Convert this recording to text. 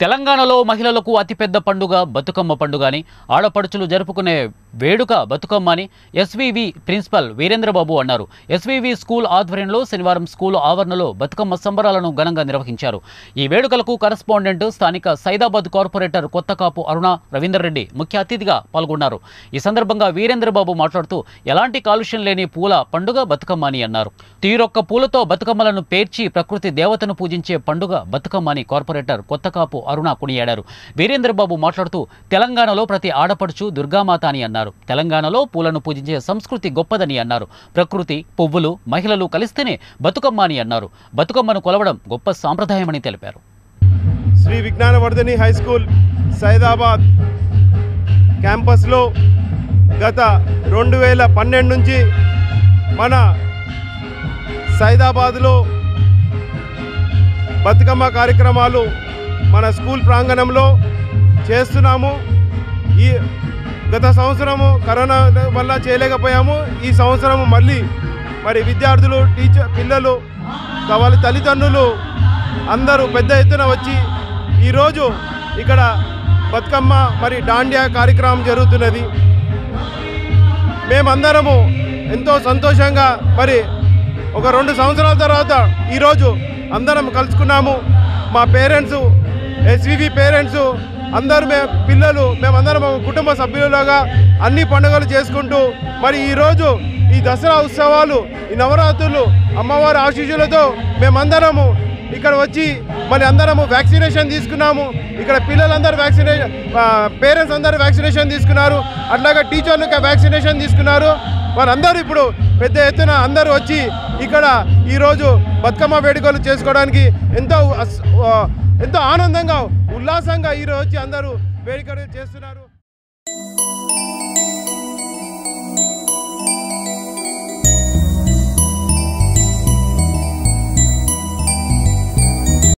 తెలంగాణలో మహిళలకు అతిపెద్ద పండుగ బతుకమ్మ పండుగ అని ఆడపడుచులు జరుపుకునే వేడుక బతుకమ్మ అని ఎస్వివి ప్రిన్సిపల్ వీరేంద్రబాబు అన్నారు ఎస్వివి స్కూల్ ఆధ్వర్యంలో శనివారం స్కూల్ ఆవరణలో బతుకమ్మ సంబరాలను ఘనంగా నిర్వహించారు ఈ వేడుకలకు కరస్పాండెంట్ స్థానిక సైదాబాద్ కార్పొరేటర్ కొత్తకాపు అరుణ రవీందర్ రెడ్డి ముఖ్య అతిథిగా పాల్గొన్నారు ఈ సందర్భంగా వీరేంద్రబాబు మాట్లాడుతూ ఎలాంటి కాలుష్యం లేని పూల పండుగ బతుకమ్మ అని అన్నారు తీరొక్క పూలతో బతుకమ్మలను పేర్చి ప్రకృతి దేవతను పూజించే పండుగ బతుకమ్మ అని కార్పొరేటర్ కొత్తకాపు అరుణ కొనియాడారు వీరేంద్రబాబు మాట్లాడుతూ తెలంగాణలో ప్రతి ఆడపడుచు దుర్గామాత అని అన్నారు తెలంగాణలో పూలను పూజించే సంస్కృతి గొప్పదని అన్నారు ప్రకృతి పువ్వులు మహిళలు కలిస్తేనే బతుకమ్మ అని అన్నారు బతుకమ్మను కొలవడం గొప్ప సాంప్రదాయమని తెలిపారు శ్రీ విజ్ఞానవర్ధని హై స్కూల్ సైదాబాద్ క్యాంపస్లో గత రెండు వేల పన్నెండు నుంచి మన సైదాబాద్లో బతుకమ్మ కార్యక్రమాలు మన స్కూల్ ప్రాంగణంలో చేస్తున్నాము ఈ గత సంవత్సరము కరోనా వల్ల చేయలేకపోయాము ఈ సంవత్సరము మళ్ళీ మరి విద్యార్థులు టీచర్ పిల్లలు వాళ్ళ తల్లిదండ్రులు అందరూ పెద్ద ఎత్తున వచ్చి ఈరోజు ఇక్కడ బతుకమ్మ మరి దాండియా కార్యక్రమం జరుగుతున్నది మేమందరము ఎంతో సంతోషంగా మరి ఒక రెండు సంవత్సరాల తర్వాత ఈరోజు అందరం కలుసుకున్నాము మా పేరెంట్స్ ఎస్వివి పేరెంట్స్ అందరూ మే పిల్లలు మేమందరం ఒక కుటుంబ సభ్యులుగా అన్ని పండుగలు చేసుకుంటూ మరి ఈరోజు ఈ దసరా ఉత్సవాలు ఈ నవరాత్రులు అమ్మవారి ఆశీస్సులతో మేమందరము ఇక్కడ వచ్చి మరి అందరము వ్యాక్సినేషన్ తీసుకున్నాము ఇక్కడ పిల్లలందరూ వ్యాక్సినేషన్ పేరెంట్స్ అందరూ వ్యాక్సినేషన్ తీసుకున్నారు అట్లాగే టీచర్లు వ్యాక్సినేషన్ తీసుకున్నారు వారందరూ ఇప్పుడు పెద్ద ఎత్తున అందరూ వచ్చి ఇక్కడ ఈరోజు బతుకమ్మ వేడుకలు చేసుకోవడానికి ఎంతో అస్- ఆ, ఎంతో ఆనందంగా ఉల్లాసంగా ఈరోజు వచ్చి అందరూ వేడుకలు చేస్తున్నారు